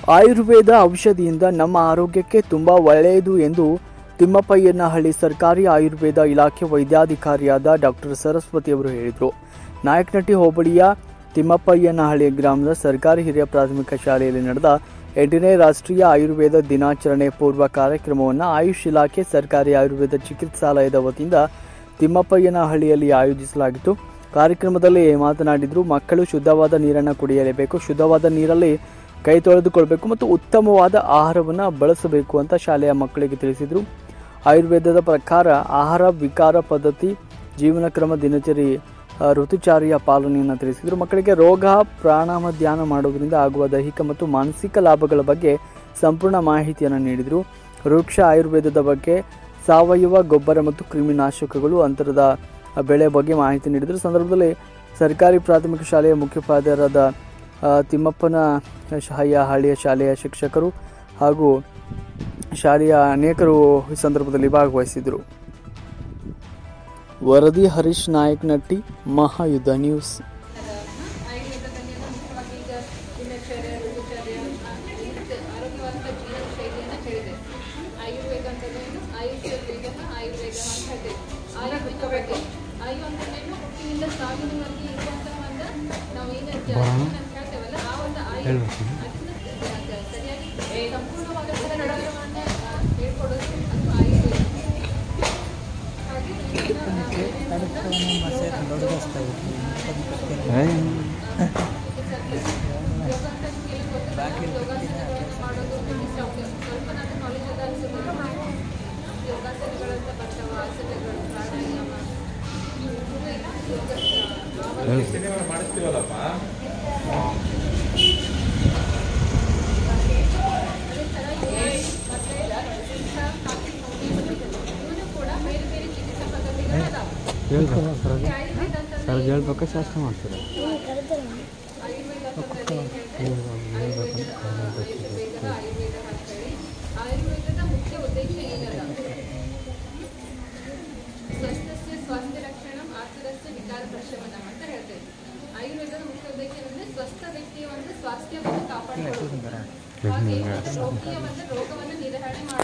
ಆಯುರ್ವೇದ ಔಷಧಿಯಿಂದ ನಮ್ಮ ಆರೋಗ್ಯಕ್ಕೆ ತುಂಬ ಒಳ್ಳೆಯದು ಎಂದು ತಿಮ್ಮಪ್ಪಯ್ಯನಹಳ್ಳಿ ಸರ್ಕಾರಿ ಆಯುರ್ವೇದ ಇಲಾಖೆ ವೈದ್ಯಾಧಿಕಾರಿಯಾದ ಡಾಕ್ಟರ್ ಸರಸ್ವತಿ ಅವರು ಹೇಳಿದರು ನಾಯಕನಟ್ಟಿ ಹೋಬಳಿಯ ತಿಮ್ಮಪ್ಪಯ್ಯನಹಳ್ಳಿ ಗ್ರಾಮದ ಸರ್ಕಾರಿ ಹಿರಿಯ ಪ್ರಾಥಮಿಕ ಶಾಲೆಯಲ್ಲಿ ನಡೆದ ಎಂಟನೇ ರಾಷ್ಟ್ರೀಯ ಆಯುರ್ವೇದ ದಿನಾಚರಣೆ ಪೂರ್ವ ಕಾರ್ಯಕ್ರಮವನ್ನು ಆಯುಷ್ ಇಲಾಖೆ ಸರ್ಕಾರಿ ಆಯುರ್ವೇದ ಚಿಕಿತ್ಸಾಲಯದ ವತಿಯಿಂದ ತಿಮ್ಮಪ್ಪಯ್ಯನಹಳ್ಳಿಯಲ್ಲಿ ಆಯೋಜಿಸಲಾಗಿತ್ತು ಕಾರ್ಯಕ್ರಮದಲ್ಲಿ ಮಾತನಾಡಿದರು ಮಕ್ಕಳು ಶುದ್ಧವಾದ ನೀರನ್ನು ಕುಡಿಯಲೇಬೇಕು ಶುದ್ಧವಾದ ನೀರಲ್ಲಿ ಕೈ ತೊಳೆದುಕೊಳ್ಬೇಕು ಮತ್ತು ಉತ್ತಮವಾದ ಆಹಾರವನ್ನು ಬಳಸಬೇಕು ಅಂತ ಶಾಲೆಯ ಮಕ್ಕಳಿಗೆ ತಿಳಿಸಿದರು ಆಯುರ್ವೇದದ ಪ್ರಕಾರ ಆಹಾರ ವಿಕಾರ ಪದ್ಧತಿ ಜೀವನ ಕ್ರಮ ದಿನಚರಿ ಆ, ಋತುಚಾರಿಯ ಪಾಲನೆಯನ್ನು ತಿಳಿಸಿದರು ಮಕ್ಕಳಿಗೆ ರೋಗ ಪ್ರಾಣಾಯಾಮ ಧ್ಯಾನ ಮಾಡೋದ್ರಿಂದ ಆಗುವ ದೈಹಿಕ ಮತ್ತು ಮಾನಸಿಕ ಲಾಭಗಳ ಬಗ್ಗೆ ಸಂಪೂರ್ಣ ಮಾಹಿತಿಯನ್ನು ನೀಡಿದರು ವೃಕ್ಷ ಆಯುರ್ವೇದದ ಬಗ್ಗೆ ಸಾವಯವ ಗೊಬ್ಬರ ಮತ್ತು ಕ್ರಿಮಿನಾಶಕಗಳು ಅಂತರದ ಬೆಳೆ ಬಗ್ಗೆ ಮಾಹಿತಿ ನೀಡಿದರು ಸಂದರ್ಭದಲ್ಲಿ ಸರ್ಕಾರಿ ಪ್ರಾಥಮಿಕ ಶಾಲೆಯ ಮುಖ್ಯೋಪಾಧ್ಯಾಯರಾದ ಆ, ತಿಮ್ಮಪ್ಪನ ಶಹಯ್ಯ ಹಳ್ಳಿಯ ಶಾಲೆಯ ಶಿಕ್ಷಕರು ಹಾಗೂ ಶಾಲೆಯ ಅನೇಕರು ಈ ಸಂದರ್ಭದಲ್ಲಿ ಭಾಗವಹಿಸಿದರು ವರದಿ ಹರೀಶ್ ನಾಯಕ್ ನಟ್ಟಿ ಮಹಾಯುದ್ಧ ನ್ಯೂಸ್ ಆಯುರ್ವೇದದಲ್ಲಿ ಮುಖ್ಯವಾಗಿ ಈಗ ದಿನಚರ್ಯ ಋತುಚರ್ಯ ಆ, ಇದು ಆರೋಗ್ಯವಂತ ಜೀವನ ಶೈಲಿಯನ್ನು ಹೇಳಿದೆ ಆಯುರ್ವೇದ ಅಂತಂದ್ರೇನು ಆಯುಷ್ ವೇದ ಆಯುರ್ವೇದ ಅಂತ ಹೇಳ್ತೇವೆ ಆಯುರ್ವೇದ ಬಗ್ಗೆ ಆಯು ಅಂತಂದ್ರೇನು ಹುಟ್ಟಿನಿಂದ ಸಾವಿನವರೆಗೆ ಇರುವಂಥ ಒಂದು ನಾವು ಏನು ಜೀವನ ಅಂತ ಹೇಳ್ತೇವಲ್ಲ ಆ ಒಂದು ಆಯು ಅದನ್ನ ಸರಿಯಾಗಿ ಸಂಪೂರ್ಣವಾದ ನಡವಳಿಕೆಯನ್ನು ಹೇಳ್ಕೊಡೋದು ಅದು ಆಯುರ್ವೇದ ಹಾಗೆ ಇದನ್ನ, ಯೋಗಾಸನಗಳಂತ ಬರ್ತಾವ ಆಸನಗಳು ಪ್ರಾಣಾಯಾಮ ಇವನು ಕೂಡ ಬೇರೆ ಬೇರೆ ಚಿಕಿತ್ಸಾ ಪದ್ಧತಿಗಳು ಅದಾವ ಆಯುರ್ವೇದ ಅಂತ ಸರ್ ಹೇಳ್ಬೇಕಾ ಶಾಸ್ತ್ರ ಮಾಡ್ತೀರಾ ಆಯುರ್ವೇದ ಅಂತಂದ್ರೆ ಏನ್ ಹೇಳ್ತಾರೆ? ಆಯುರ್ವೇದ ಆಯುರ್ವೇದ ಅಂತೇಳಿ ಆಯುರ್ವೇದದ ಮುಖ್ಯ ಉದ್ದೇಶ ಏನದ ಸ್ವಸ್ಥಸ್ಯ ಸ್ವಾಸ್ಥ್ಯ ರಕ್ಷಣಂ ಆತುರಸ್ಯ ವಿಕಾರ ಪ್ರಶಮನ ಅಂತ ಹೇಳ್ತೇವೆ ಆಯುರ್ವೇದದ ಮುಖ್ಯ ಉದ್ದೇಶ ಏನಂದ್ರೆ ಸ್ವಸ್ಥ ವ್ಯಕ್ತಿಯ ಒಂದು ಸ್ವಾಸ್ಥ್ಯವನ್ನು ಕಾಪಾಡಿಕೊಳ್ಳುವುದು ಹಾಗೆ ರೋಗಿಯ ಒಂದು ರೋಗವನ್ನು ನಿರ್ವಹಣೆ ಮಾಡುವುದು